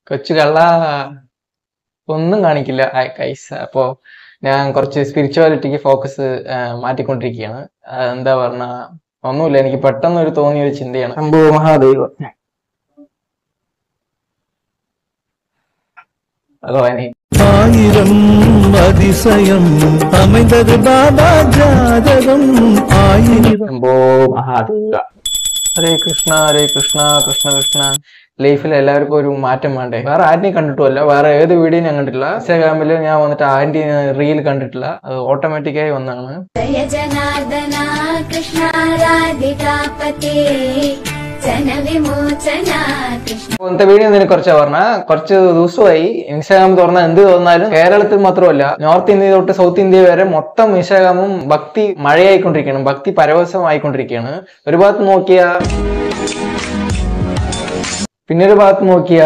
കൊച്ചു കള്ള ഒന്നും കാണിക്കില്ല കൈസ് അപ്പോ ഞാൻ കുറച്ച് സ്പിരിച്വാലിറ്റിക്ക് ഫോക്കസ് മാറ്റിക്കൊണ്ടിരിക്കുകയാണ് ആ, എന്താ പറഞ്ഞ ഒന്നുമില്ല എനിക്ക് പെട്ടെന്ന് ഒരു തോന്നിയ ഒരു ചിന്തയാണ് ശംഭു മഹാദൈവ ഭഗവാനെ ஆயிரம் அதிசயம் அமைந்தது பாபா ஜாதகம் ஆயிரம் ശംഭോ മഹാദേവ ഹരേ കൃഷ്ണ ഹരേ കൃഷ്ണ കൃഷ്ണ കൃഷ്ണ ലൈഫിൽ എല്ലാവർക്കും ഒരു മാറ്റം വേണ്ടേ വേറെ ആരിനെയും കണ്ടിട്ടുമല്ല വേറെ ഏത് വീഡിയോ ഞാൻ കണ്ടിട്ടില്ല ഇൻസ്റ്റാഗ്രാമിൽ ഞാൻ വന്നിട്ട് ആന്റി റീൽ കണ്ടിട്ടില്ല അത് ഓട്ടോമാറ്റിക്കായി വന്നതാണ് जय जनार्दना कृष्ण राधिकापते जन विमोचना कृष्ण അപ്പൊ ഇന്നത്തെ വീഡിയോ ഇതിനെ കുറിച്ച് പറഞ്ഞ കുറച്ച് ദിവസമായി ഇൻസ്റ്റാഗ്രാം തുറന്ന എന്ത് തോന്നാലും കേരളത്തിൽ മാത്രമല്ല നോർത്ത് ഇന്ത്യ തൊട്ട് സൗത്ത് ഇന്ത്യ വരെ മൊത്തം ഇൻസ്റ്റാഗ്രാമും ഭക്തി മഴയായിക്കൊണ്ടിരിക്കുകയാണ് ഭക്തി പരവശമായിക്കൊണ്ടിരിക്കുകയാണ് ഒരു ഭാഗത്ത് നോക്കിയ പിന്നെ ഒരു ഭാഗത്ത് നോക്കിയ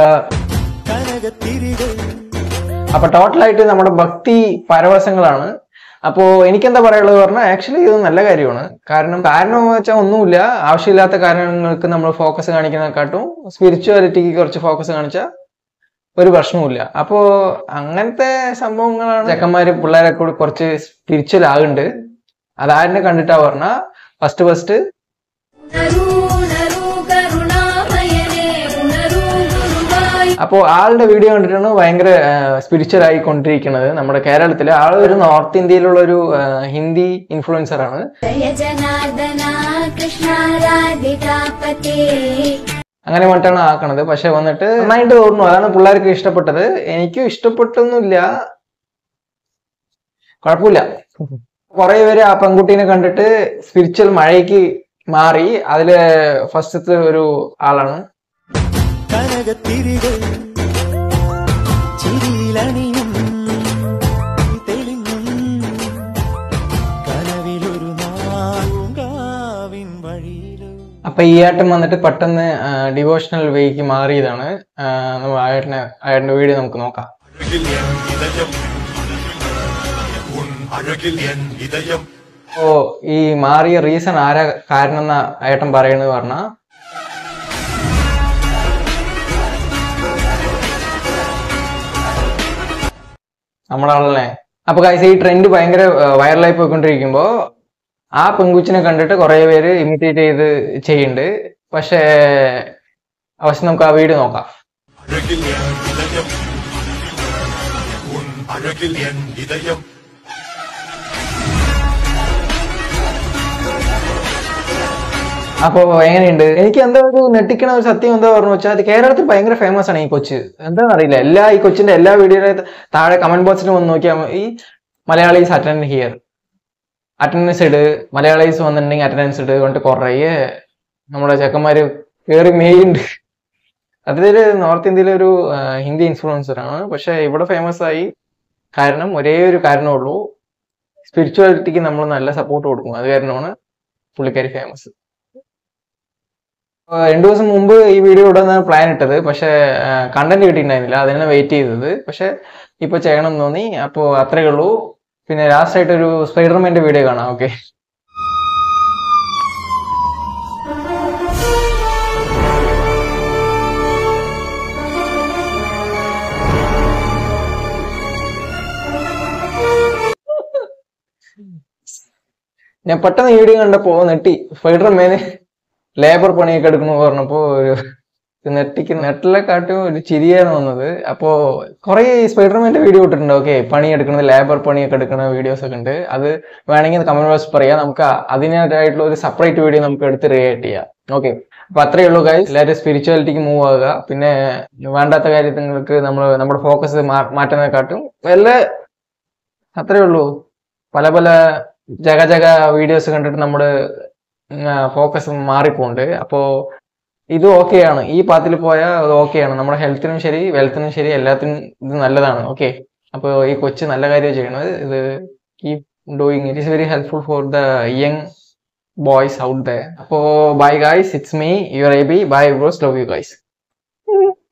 അപ്പൊ ടോട്ടലായിട്ട് നമ്മുടെ ഭക്തി പരവശങ്ങളാണ് അപ്പോ എനിക്കെന്താ പറയാനുള്ളത് പറഞ്ഞാൽ ആക്ച്വലി ഇത് നല്ല കാര്യമാണ് കാരണം കാരണം എന്ന് വെച്ചാൽ ഒന്നുമില്ല ആവശ്യമില്ലാത്ത കാര്യങ്ങൾക്ക് നമ്മൾ ഫോക്കസ് കാണിക്കുന്നതിനെക്കാട്ടും സ്പിരിച്വാലിറ്റിക്ക് കുറച്ച് ഫോക്കസ് കാണിച്ചാൽ ഒരു പ്രശ്നവുമില്ല അപ്പോ അങ്ങനത്തെ സംഭവങ്ങളാണ് ചെക്കന്മാര് പിള്ളേരെ കൂടി കുറച്ച് സ്പിരിച്വൽ ആകുന്നുണ്ട് അതാരിനെ കണ്ടിട്ടാ പറഞ്ഞ ഫസ്റ്റ് ഫസ്റ്റ് ഉണരൂ ഉണരൂ കരുണാമയനേ ഉണരൂ ഗുരുവായൂർ അപ്പോൾ ആളുടെ വീഡിയോ കണ്ടിട്ടാണ് ഭയങ്കര സ്പിരിച്വൽ ആയിക്കൊണ്ടിരിക്കുന്നത് നമ്മുടെ കേരളത്തിലെ ആൾ ഒരു നോർത്ത് ഇന്ത്യയിലുള്ള ഒരു ആ, ഹിന്ദി ഇൻഫ്ലുവൻസർ ആണ് जय जनार्दना कृष्ण राधिकापते അങ്ങനെ പറഞ്ഞിട്ടാണ് ആക്കണത് പക്ഷെ വന്നിട്ട് നന്നായിട്ട് തോന്നുന്നു അതാണ് പിള്ളേർക്ക് ഇഷ്ടപ്പെട്ടത് എനിക്കും ഇഷ്ടപ്പെട്ടൊന്നുമില്ല കുഴപ്പമില്ല കുറെ പേര് ആ പെൺകുട്ടീനെ കണ്ടിട്ട് സ്പിരിച്വൽ മഴയ്ക്ക് മാറി അതില് ഫസ്റ്റത്തെ ഒരു ആളാണ് കനകത്തിരികൾ ചിരിയിലണിയും തെളിഞ്ഞും കനവിലൊരു നാവിൻ വഴിയിലും അപ്പൊ ഈ ഏട്ടൻ വന്നിട്ട് പെട്ടെന്ന് ഡിവോഷണൽ വേക്ക് മാറിയതാണ് ആ, നമ്മ അയേട്ടനെ അയേട്ടന്റെ വീഡിയോ നമുക്ക് നോക്കാം அழகில் என் இதயம் உன் அழகில் என் இதயம் ഓ ഈ മാറിയ റീസൺ ആരാ കാരണം എന്നാ ഏട്ടൻ പറയണത് പറഞ്ഞ നമ്മളാളല്ലേ അപ്പൊ കാഴ്ച ഈ ട്രെൻഡ് ഭയങ്കര വൈറലായി പോയിക്കൊണ്ടിരിക്കുമ്പോ ആ പെങ്കുച്ചിനെ കണ്ടിട്ട് കുറെ പേര് ഇമിറ്റേറ്റ് ചെയ്ത് ചെയ്യുന്നുണ്ട് പക്ഷേ അവസ്ഥ നമുക്ക് ആ വീഡിയോ നോക്കാം அழகில் என் இதயம் உன் அழகில் என் இதயம் അപ്പൊ എങ്ങനെയുണ്ട് എനിക്ക് എന്താ ഒരു നെട്ടിക്കണ ഒരു സത്യം എന്താ പറഞ്ഞു വെച്ചാൽ അത് കേരളത്തിൽ ഭയങ്കര ഫേമസ് ആണ് ഈ കൊച്ച് എന്താണെന്ന് അറിയില്ല എല്ലാ ഈ കൊച്ചിന്റെ എല്ലാ വീഡിയോയുടെ താഴെ കമന്റ് ബോക്സിൽ വന്ന് നോക്കിയാൽ ഈ മലയാളീസ് അറ്റൻഡ് ഹിയർ അറ്റൻഡൻസ് ഇട് മലയാളീസ് വന്നിട്ടുണ്ടെങ്കിൽ അറ്റൻഡൻസ് ഇട് കൊണ്ട് കുറേ നമ്മുടെ ചെക്കന്മാര് കയറി മെയ്യുണ്ട് അതിൽ നോർത്ത് ഇന്ത്യയിലെ ഒരു ആ, ഹിന്ദി ഇൻഫ്ലുവൻസർ ആണ് പക്ഷെ ഇവിടെ ഫേമസ് ആയി കാരണം ഒരേ ഒരു കാരണമേ ഉള്ളൂ സ്പിരിച്വാലിറ്റിക്ക് നമ്മൾ നല്ല സപ്പോർട്ട് കൊടുക്കും അത് കാരണമാണ് പുള്ളിക്കാരി ഫേമസ് ആ, രണ്ടു ദിവസം മുമ്പ് ഈ വീഡിയോ ഇടാന്നാണ് പ്ലാൻ ഇട്ടത് പക്ഷെ കണ്ടന്റ് കിട്ടിയിട്ടുണ്ടായിരുന്നില്ല അതിനാണ് വെയിറ്റ് ചെയ്തത് പക്ഷെ ഇപ്പൊ ചെയ്യണം എന്ന് തോന്നി അപ്പോൾ അത്രയേ ഉള്ളൂ പിന്നെ ലാസ്റ്റ് ആയിട്ട് ഒരു സ്പൈഡർമാന്റെ വീഡിയോ കാണാം ഓക്കെ ഞാൻ പെട്ടെന്ന് ഈ വീഡിയോ കണ്ടപ്പോ നെട്ടി സ്പൈഡർമാന് ലേബർ പണിയൊക്കെ എടുക്കണു പറഞ്ഞപ്പോ ഒരു നെട്ടിക്ക് നെട്ടിലെ കാട്ടും ഒരു ചിരിയാണ് വന്നത് അപ്പോ കുറെ സ്പൈഡർമാന്റെ വീഡിയോ ഇട്ടിട്ടുണ്ട് ഓക്കെ പണിയെടുക്കുന്നത് ലേബർ പണിയൊക്കെ എടുക്കുന്ന വീഡിയോസ് ഒക്കെ ഉണ്ട് അത് വേണമെങ്കിൽ കമന്റ് ബോക്സ് പറയാം നമുക്ക് അതിനായിട്ടുള്ള ഒരു സെപ്പറേറ്റ് വീഡിയോ നമുക്ക് എടുത്ത് റിയേറ്റ് ചെയ്യാം ഓക്കെ അപ്പൊ അത്രയേ ഉള്ളൂ ഗൈസ് എല്ലാവരും സ്പിരിച്വാലിറ്റിക്ക് മൂവ് ആകുക പിന്നെ വേണ്ടാത്ത കാര്യങ്ങൾക്ക് നമ്മൾ നമ്മുടെ ഫോക്കസ് മാറ്റുന്നതിനെക്കാട്ടും വല്ല അത്രയേ ഉള്ളൂ പല പല ജഗ ജഗ വീഡിയോസ് കണ്ടിട്ട് നമ്മുടെ ഫോക്കസ് മാറിപ്പോണ്ട് അപ്പോ ഇത് ഓക്കെയാണ് ഈ പാത്തിൽ പോയാൽ അത് ഓക്കെയാണ് നമ്മുടെ ഹെൽത്തിനും ശരി വെൽത്തിനും ശരി എല്ലാത്തിനും ഇത് നല്ലതാണ് ഓക്കെ അപ്പോൾ ഈ കൊച്ച് നല്ല കാര്യം ചെയ്യണത് ഇത് keep doing it is very helpful for the young boys out the അപ്പോ bye guys it's me your A B bye bros love you guys